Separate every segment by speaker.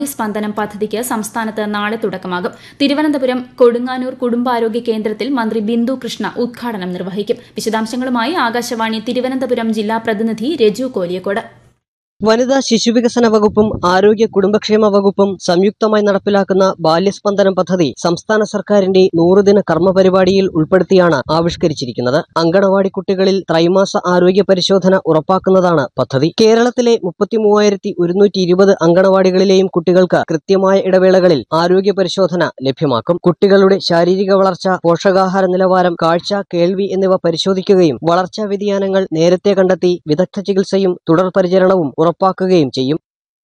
Speaker 1: സ്പന്ദനം പദ്ധതിക്ക് സംസ്ഥാനത്ത് നാളെ തുടക്കമാകും തിരുവനന്തപുരം കൊടുങ്ങാനൂർ കുടുംബാരോഗ്യ കേന്ദ്രത്തിൽ മന്ത്രി ബിന്ദു കൃഷ്ണ ഉദ്ഘാടനം നിർവഹിക്കും വിശദാംശങ്ങളുമായി ആകാശവാണി തിരുവനന്തപുരം ജില്ലാ പ്രതിനിധി രജു കോലിയക്കോട്
Speaker 2: വനിതാ ശിശുവികസന വകുപ്പും ആരോഗ്യ കുടുംബക്ഷേമ വകുപ്പും സംയുക്തമായി നടപ്പിലാക്കുന്ന ബാല്യസ്പന്ദനം പദ്ധതി സംസ്ഥാന സർക്കാരിന്റെ നൂറുദിന കർമ്മ പരിപാടിയിൽ ഉൾപ്പെടുത്തിയാണ് ആവിഷ്കരിച്ചിരിക്കുന്നത് അങ്കണവാടി കുട്ടികളിൽ ത്രൈമാസ ആരോഗ്യ പരിശോധന ഉറപ്പാക്കുന്നതാണ് പദ്ധതി കേരളത്തിലെ മുപ്പത്തിമൂവായിരത്തി ഒരുന്നൂറ്റി ഇരുപത് അങ്കണവാടികളിലെയും കുട്ടികൾക്ക് കൃത്യമായ ഇടവേളകളിൽ ആരോഗ്യ പരിശോധന ലഭ്യമാക്കും കുട്ടികളുടെ ശാരീരിക വളർച്ച പോഷകാഹാര നിലവാരം കാഴ്ച കേൾവി എന്നിവ പരിശോധിക്കുകയും വളർച്ചാ വ്യതിയാനങ്ങൾ നേരത്തെ കണ്ടെത്തി വിദഗ്ധ ചികിത്സയും തുടർ പരിചരണവും ഉറപ്പാക്കുകയും ചെയ്യും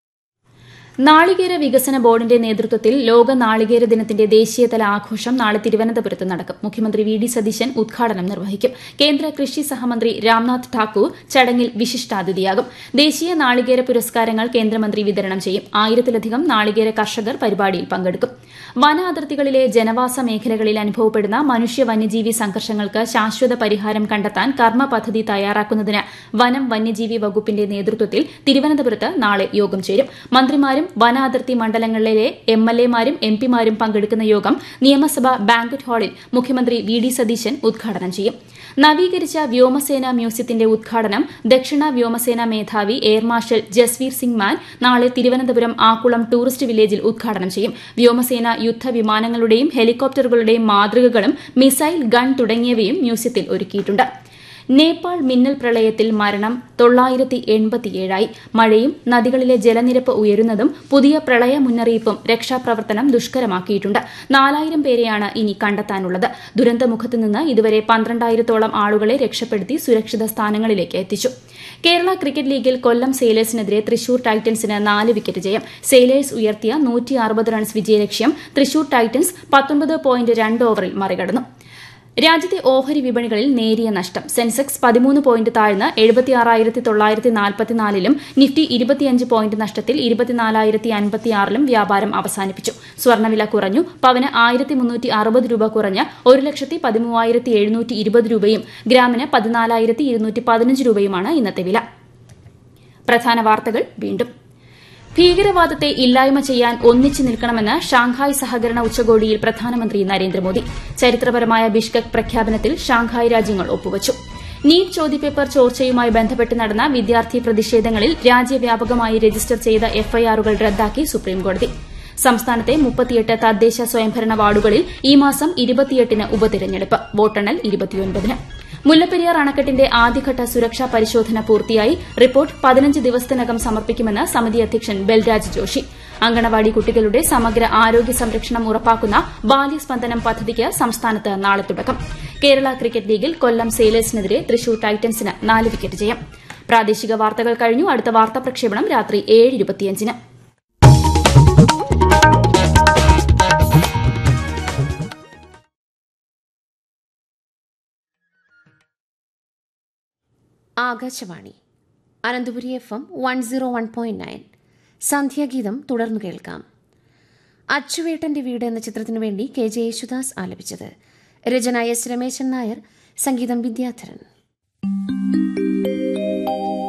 Speaker 1: നാളികേര വികസന ബോർഡിന്റെ നേതൃത്വത്തിൽ ലോക നാളികേര ദിനത്തിന്റെ ദേശീയതല ആഘോഷം നാളെ തിരുവനന്തപുരത്ത് നടക്കും മുഖ്യമന്ത്രി വി ഡി സതീശൻ ഉദ്ഘാടനം നിർവഹിക്കും കേന്ദ്ര കൃഷി സഹമന്ത്രി രാംനാഥ് ഠാക്കൂർ ചടങ്ങിൽ വിശിഷ്ടാതിഥിയാകും ദേശീയ നാളികേര പുരസ്കാരങ്ങൾ കേന്ദ്രമന്ത്രി വിതരണം ചെയ്യും ആയിരത്തിലധികം നാളികേര കർഷകർ പരിപാടിയിൽ പങ്കെടുക്കും വന അതിർത്തികളിലെ ജനവാസ മേഖലകളിൽ അനുഭവപ്പെടുന്ന മനുഷ്യ വന്യജീവി സംഘർഷങ്ങൾക്ക് ശാശ്വത പരിഹാരം കണ്ടെത്താൻ കർമ്മ പദ്ധതി തയ്യാറാക്കുന്നതിന് വനം വന്യജീവി വകുപ്പിന്റെ നേതൃത്വത്തിൽ തിരുവനന്തപുരത്ത് നാളെ യോഗം ചേരും മന്ത്രിമാരും വന അതിർത്തി മണ്ഡലങ്ങളിലെ എം എൽ എമാരും എം പിമാരും പങ്കെടുക്കുന്ന യോഗം നിയമസഭ ബാങ്കറ്റ് ഹാളിൽ മുഖ്യമന്ത്രി വി ഡി സതീശൻ ഉദ്ഘാടനം ചെയ്യും നവീകരിച്ച വ്യോമസേന മ്യൂസിയത്തിന്റെ ഉദ്ഘാടനം ദക്ഷിണ വ്യോമസേന മേധാവി എയർ മാർഷൽ ജസ്വീർ സിംഗ് മാൻ നാളെ തിരുവനന്തപുരം ആക്കുളം ടൂറിസ്റ്റ് വില്ലേജിൽ ഉദ്ഘാടനം ചെയ്യും വ്യോമസേന യുദ്ധവിമാനങ്ങളുടെയും ഹെലികോപ്റ്ററുകളുടെയും മാതൃകകളും മിസൈൽ ഗൺ തുടങ്ങിയവയും മ്യൂസിയത്തിൽ ഒരുക്കിയിട്ടുണ്ട് നേപ്പാൾ മിന്നൽ പ്രളയത്തിൽ മരണം തൊള്ളായിരത്തി എൺപത്തിയേഴായി മഴയും നദികളിലെ ജലനിരപ്പ് ഉയരുന്നതും പുതിയ പ്രളയ മുന്നറിയിപ്പും രക്ഷാപ്രവർത്തനം ദുഷ്കരമാക്കിയിട്ടുണ്ട് നാലായിരം പേരെയാണ് ഇനി കണ്ടെത്താനുള്ളത് ദുരന്തമുഖത്ത് നിന്ന് ഇതുവരെ പന്ത്രണ്ടായിരത്തോളം ആളുകളെ രക്ഷപ്പെടുത്തി സുരക്ഷിത സ്ഥാനങ്ങളിലേക്ക് എത്തിച്ചു കേരള ക്രിക്കറ്റ് ലീഗിൽ കൊല്ലം സെയിലേഴ്സിനെതിരെ തൃശൂർ ടൈറ്റൻസിന് നാല് വിക്കറ്റ് ജയം സെയിലേഴ്സ് ഉയർത്തിയ നൂറ്റി അറുപത് റൺസ് വിജയലക്ഷ്യം തൃശൂർ ടൈറ്റൻസ് പത്തൊൻപത് പോയിന്റ് രണ്ട് ഓവറിൽ മറികടന്നു രാജ്യത്തെ ഓഹരി വിപണികളിൽ നേരിയ നഷ്ടം സെൻസെക്സ് പതിമൂന്ന് പോയിന്റ് താഴ്ന്ന് എഴുപത്തിയാറായിരത്തി തൊള്ളായിരത്തി നാൽപ്പത്തിനാലിലും നിഫ്റ്റി ഇരുപത്തിയഞ്ച് പോയിന്റ് നഷ്ടത്തിൽ ഇരുപത്തിനാലായിരത്തി അൻപത്തിയാറിലും വ്യാപാരം അവസാനിപ്പിച്ചു സ്വർണ്ണവില കുറഞ്ഞു പവന് ആയിരത്തി മുന്നൂറ്റി അറുപത് രൂപ കുറഞ്ഞ് ഒരു ലക്ഷത്തി പതിമൂവായിരത്തി എഴുന്നൂറ്റി ഇരുപത് രൂപയും ഗ്രാമിന് പതിനാലായിരത്തി ഇരുന്നൂറ്റി പതിനഞ്ച് രൂപയുമാണ് ഇന്നത്തെ വില പ്രധാന വാർത്തകൾ വീണ്ടും ഭീകരവാദത്തെ ഇല്ലായ്മ ചെയ്യാൻ ഒന്നിച്ചു നിൽക്കണമെന്ന് ഷാങ്ഹായ് സഹകരണ ഉച്ചകോടിയിൽ പ്രധാനമന്ത്രി നരേന്ദ്രമോദി ചരിത്രപരമായ ബിഷ്കക് പ്രഖ്യാപനത്തിൽ ഷാങ്ഹായ് രാജ്യങ്ങൾ ഒപ്പുവച്ചു നീറ്റ് ചോദ്യപേപ്പർ ചോർച്ചയുമായി ബന്ധപ്പെട്ട് നടന്ന വിദ്യാർത്ഥി പ്രതിഷേധങ്ങളിൽ രാജ്യവ്യാപകമായി രജിസ്റ്റർ ചെയ്ത എഫ്ഐആറുകൾ റദ്ദാക്കി സുപ്രീംകോടതി സംസ്ഥാനത്തെ മുപ്പത്തിയെട്ട് തദ്ദേശ സ്വയംഭരണ വാർഡുകളിൽ ഈ മാസം ഇരുപത്തിയെട്ടിന് ഉപതിരഞ്ഞെടുപ്പ് വോട്ടെണ്ണൽ ഇരുപത്തിയൊൻപതിന് മുല്ലപ്പെരിയാർ അണക്കെട്ടിന്റെ ആദ്യഘട്ട സുരക്ഷാ പരിശോധന പൂർത്തിയായി റിപ്പോർട്ട് പതിനഞ്ച് ദിവസത്തിനകം സമർപ്പിക്കുമെന്ന് സമിതി അധ്യക്ഷൻ ബൽരാജ് ജോഷി അങ്കണവാടി കുട്ടികളുടെ സമഗ്ര ആരോഗ്യ സംരക്ഷണം ഉറപ്പാക്കുന്ന ബാല്യസ്പന്ദനം പദ്ധതിക്ക് സംസ്ഥാനത്ത് നാളെ തുടക്കം കേരള ക്രിക്കറ്റ് ലീഗിൽ കൊല്ലം സെയിലേഴ്സിനെതിരെ തൃശൂർ ടൈറ്റൻസിന് നാല് വിക്കറ്റ് ജയം പ്രാദേശിക വാർത്തകൾ കഴിഞ്ഞു അടുത്ത വാർത്താ പ്രക്ഷേപണം രാത്രി ഏഴ് ഇരുപത്തിയഞ്ചിന്
Speaker 3: Akashvani Ananthapuri F M one zero one point nine Sandhyageetham തുടർന്നു കേൾക്കാം അച്ചുവേട്ടന്റെ വീട് എന്ന ചിത്രത്തിനു വേണ്ടി കെ ജെ യേശുദാസ് ആലപിച്ചത് രചന എസ് രമേശൻ നായർ സംഗീതം വിദ്യാധരൻ